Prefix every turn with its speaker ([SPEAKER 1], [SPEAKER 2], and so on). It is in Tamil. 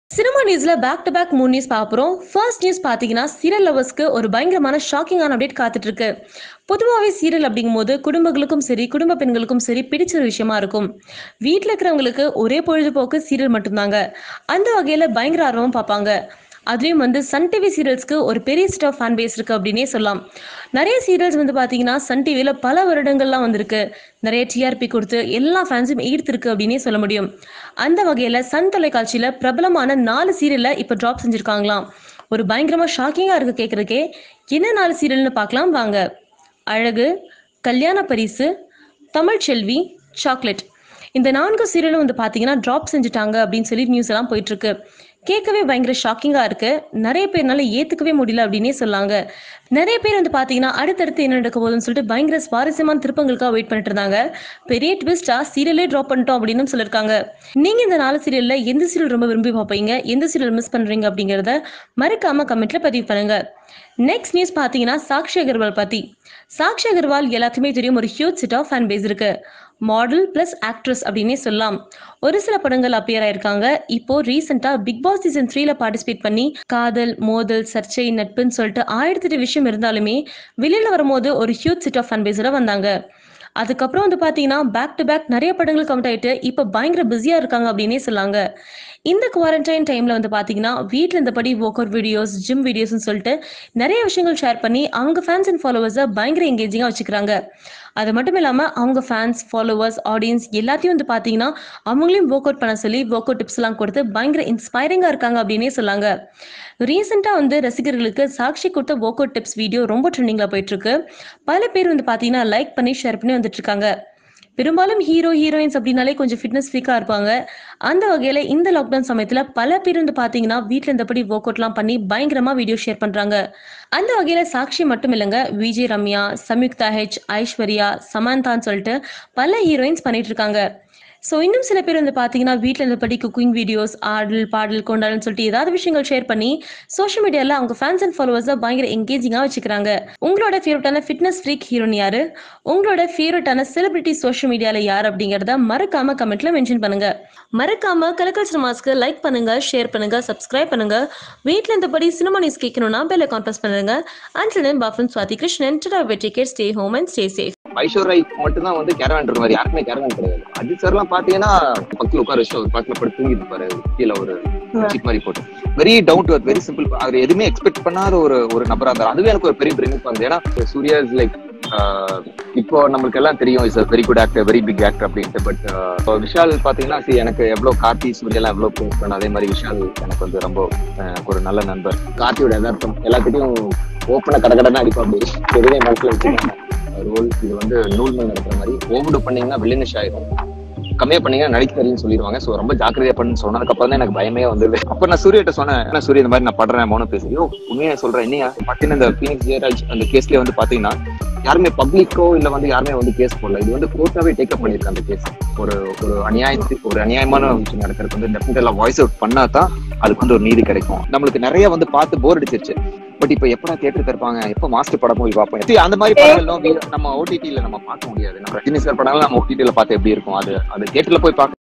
[SPEAKER 1] சினிமா நியூஸ்ல பேக் டு பேக் மூணு நியூஸ் பார்க்குறோம் ஃபர்ஸ்ட் நியூஸ் பார்த்தீங்கன்னா சீரியல் லவர்ஸ்க்கு ஒரு பயங்கரமான ஷாக்கிங்கான அப்டேட் காத்துட்டு இருக்கு பொதுவாகவே சீரியல் அப்படிங்கும்போது குடும்பங்களுக்கும் சரி குடும்ப பெண்களுக்கும் சரி பிடிச்ச ஒரு விஷயமா இருக்கும் வீட்டில் இருக்கிறவங்களுக்கு ஒரே பொழுதுபோக்கு சீரியல் மட்டும்தாங்க அந்த வகையில் பயங்கர ஆர்வம் பார்ப்பாங்க அதுலேயும் வந்து சன் டிவி சீரியல்ஸ்க்கு ஒரு பெரிய செட் ஆஃப் ஃபேன் பேஸ் இருக்கு அப்படின்னே சொல்லலாம் நிறைய சீரியல்ஸ் வந்து பார்த்தீங்கன்னா சன் டிவியில் பல வருடங்கள்லாம் வந்திருக்கு நிறைய டிஆர்பி கொடுத்து எல்லா ஃபேன்ஸும் ஈர்த்திருக்கு அப்படின்னே சொல்ல முடியும் அந்த வகையில் சன் தொலைக்காட்சியில் பிரபலமான நாலு சீரியலில் இப்போ ட்ராப் செஞ்சுருக்காங்களாம் ஒரு பயங்கரமாக ஷாக்கிங்காக இருக்கு கேட்குறக்கே என்ன நாலு சீரியல்னு பார்க்கலாம் வாங்க அழகு கல்யாண பரிசு தமிழ்ச்செல்வி சாக்லேட் இந்த நான்கு சீரியலும் வந்து பார்த்தீங்கன்னா ட்ராப் செஞ்சுட்டாங்க அப்படின்னு சொல்லி நியூஸ் எல்லாம் போயிட்டு இருக்கு கேட்கவே பயங்கர ஷாக்கிங்காக இருக்கு நிறைய பேர்னால ஏற்றுக்கவே முடியல அப்படின்னே சொல்லாங்க நிறைய பேர் வந்து பார்த்தீங்கன்னா அடுத்தடுத்து என்ன நடக்க போகுதுன்னு சொல்லிட்டு பயங்கர சுவாரஸ்யமான திருப்பங்களுக்காக வெயிட் பண்ணிட்டு இருந்தாங்க பெரிய ட்விஸ்டா சீரியலே ட்ராப் பண்ணிட்டோம் அப்படின்னு சொல்லியிருக்காங்க நீங்க இந்த நாலு சீரியல்ல எந்த சீரியல் ரொம்ப விரும்பி பார்ப்பீங்க எந்த சீரியல் மிஸ் பண்றீங்க அப்படிங்கிறத மறக்காம கமெண்ட்ல பதிவு பண்ணுங்க நெக்ஸ்ட் நியூஸ் பார்த்தீங்கன்னா சாக்ஷி அகர்வால் பத்தி சாக்ஷி அகர்வால் எல்லாத்துக்குமே தெரியும் ஒரு huge set of fan base இருக்கு மாடல் பிளஸ் ஆக்ட்ரஸ் அப்படின்னே சொல்லலாம் ஒரு சில படங்கள் அப்பியர் ஆயிருக்காங்க இப்போ ரீசெண்டா பிக் பாஸ் சீசன் த்ரீல பார்ட்டிசிபேட் பண்ணி காதல் மோதல் சர்ச்சை நட்புன்னு சொல்லிட்டு ஆயிரத்தெட்டு விஷயம் இருந்தாலுமே வெளியில வரும்போது ஒரு ஹியூஜ் செட் ஆஃப் ஃபன் பேஸோட வந்தாங்க அதுக்கப்புறம் வந்து பார்த்தீங்கன்னா பேக் டு பேக் நிறைய படங்கள் கவுண்ட் ஆயிட்டு இப்போ பயங்கர பிஸியாக இருக்காங்க அப்படின்னே சொல்லாங்க இந்த குவாரண்டைன் டைமில் வந்து பார்த்தீங்கன்னா வீட்டில் இருந்தபடி ஒர்க் அவுட் வீடியோஸ் ஜிம் வீடியோஸ்னு சொல்லிட்டு நிறைய விஷயங்கள் ஷேர் பண்ணி அவங்க ஃபேன்ஸ் அண்ட் ஃபாலோவர்ஸை பயங்கர எங்கேஜிங்காக வச்சுக்கிறாங்க அது மட்டும் இல்லாமல் அவங்க ஃபேன்ஸ் ஃபாலோவர்ஸ் ஆடியன்ஸ் எல்லாத்தையும் வந்து பார்த்தீங்கன்னா அவங்களையும் ஒர்க் அவுட் பண்ண சொல்லி ஒர்க் அவுட் டிப்ஸ் எல்லாம் கொடுத்து பயங்கர இன்ஸ்பைரிங்காக இருக்காங்க அப்படின்னே சொல்லாங்க ரீசெண்டாக வந்து ரசிகர்களுக்கு சாட்சி கொடுத்த ஒர்க் அவுட் டிப்ஸ் வீடியோ ரொம்ப ட்ரெண்டிங்கில் போயிட்டு இருக்கு பல பேர் வந்து பார்த்தீங்கன்னா லைக் பண்ணி ஷேர் பண்ணி வந்துட்டு இருக்காங்க பெரும்பாலும் ஹீரோ ஹீரோயின்ஸ் அப்படின்னாலே கொஞ்சம் ஃபிட்னஸ் ஃப்ரீக்காக இருப்பாங்க அந்த வகையில் இந்த லாக்டவுன் சமயத்தில் பல பேர் வந்து பார்த்தீங்கன்னா வீட்டில் இருந்தபடி ஒர்க் அவுட்லாம் பண்ணி பயங்கரமாக வீடியோ ஷேர் பண்ணுறாங்க அந்த வகையில் சாக்ஷி மட்டும் இல்லைங்க விஜய் ரம்யா சம்யுக்தா ஹெச் ஐஸ்வர்யா சமந்தான்னு சொல்லிட்டு பல ஹீரோயின்ஸ் பண்ணிட்டு இருக்காங்க ஸோ இன்னும் சில பேர் வந்து பார்த்தீங்கன்னா வீட்டில் இருந்தபடி குக்கிங் வீடியோஸ் ஆடல் பாடல் கொண்டாடல்னு சொல்லிட்டு ஏதாவது விஷயங்கள் ஷேர் பண்ணி சோஷியல் மீடியாவில் அவங்க ஃபேன்ஸ் அண்ட் ஃபாலோவர்ஸை பயங்கர எங்கேஜிங்காக வச்சுக்கிறாங்க உங்களோட ஃபேவரட்டான ஃபிட்னஸ் ஃப்ரீக் ஹீரோன் யாரு உங்களோட ஃபேவரட்டான செலிபிரிட்டி சோஷியல் மீடியாவில் யார் அப்படிங்கிறத மறக்காம கமெண்ட்ல மென்ஷன் பண்ணுங்க மறக்காம கலக்கல் சினிமாஸ்க்கு லைக் பண்ணுங்க ஷேர் பண்ணுங்க சப்ஸ்கிரைப் பண்ணுங்க வீட்டில் இருந்தபடி சினிமா நியூஸ் கேட்கணும்னா பெல்ல கான்ஃபரன்ஸ் பண்ணுங்க அண்ட் தென் பாஃபன் சுவாதி கிருஷ்ணன் டுடா வெட்டிகேட் stay home and stay safe
[SPEAKER 2] Aishwarya மட்டும் தான் வந்து கேரவான் இருக்க மாதிரி யாருக்குமே கேரவான் கிடையாது அஜித் சார் எல்லாம் பாத்தீங்கன்னா பக்கத்துல உட்கார வச்சு ஒரு பக்கத்துல படுத்து தூங்கிட்டு இருப்பாரு கீழே ஒரு சீட் மாதிரி போட்டு very down to very simple அவர் எதுவுமே எக்ஸ்பெக்ட் பண்ணாத ஒரு ஒரு நபரா இருந்தார் அதுவே எனக்கு ஒரு பெரிய பிரமிப்பா இருந்தது ஏன்னா சூர்யா இஸ் லைக் இப்போ நம்மளுக்கு எல்லாம் தெரியும் is very good actor very big actor அப்படின்ட்டு பட் விஷால் பாத்தீங்கன்னா see, எனக்கு எவ்வளவு கார்த்தி சூர்யா எல்லாம் எவ்வளவு ப்ரூவ் பண்ண அதே மாதிரி விஷால் எனக்கு வந்து ரொம்ப அஹ், எனக்கு ஒரு நல்ல நண்பர் கார்த்தியோட எதார்த்தம் எல்லாத்துக்கும் ஓப்பனா கடை கடனை அடிப்பா அப்படி எதுவுமே மனசுல வச்சுக்காங்க ரோல் இது வந்து நூல் மேல் நடக்கிற மாதிரி ஓவர்டு பண்ணீங்கன்னா வில்லினிஷ் ஆயிரும் கம்மியா பண்ணீங்கன்னா நடிக்க தெரியும்னு சொல்லிடுவாங்க சோ ரொம்ப ஜாக்கிரதையா பண்ணுன்னு சொன்னதுக்கு அப்புறம் தான் எனக்கு பயமே வந்தது அப்ப நான் சூர்யிட்ட சொன்னேன் என்ன சூரிய இந்த மாதிரி நான் படுறேன் மௌனம் பேசுறேன் யோ உண்மையா சொல்றேன் என்னையா பட்டின இந்த பீனிக்ஸ் ஜெயராஜ் அந்த கேஸ்லயே வந்து பாத்தீங்கன்னா யாருமே பப்ளிக்கோ இல்ல வந்து யாருமே வந்து கேஸ் போடல இது வந்து கோர்ட்டாவே டேக்கப் பண்ணிருக்காங்க அந்த கேஸ் ஒரு ஒரு அநியாயத்துக்கு ஒரு அநியாயமான விஷயம் நடக்கிறது வந்து டெஃபினட்டா எல்லாம் வாய்ஸ் அவுட் பண்ணா தான் அதுக்கு வந்து ஒரு நீதி கிடைக்கும் நம்மளுக்கு நிறைய வந்து பார்த்து போர் அடிச்சிருச்சு பட் இப்ப எப்படா தேட்டர் திறப்பாங்க எப்ப மாஸ்டர் படம் போய் பார்ப்போம் See, அந்த மாதிரி படங்களும் நம்ம ஓடிடில நம்ம பார்க்க முடியாது நம்ம ரஜினி சார் படங்கள் நம்ம ஓடிடில பார்த்து எப்படி இருக்கும் அது அது தேட்டர்ல போய் பார்க்க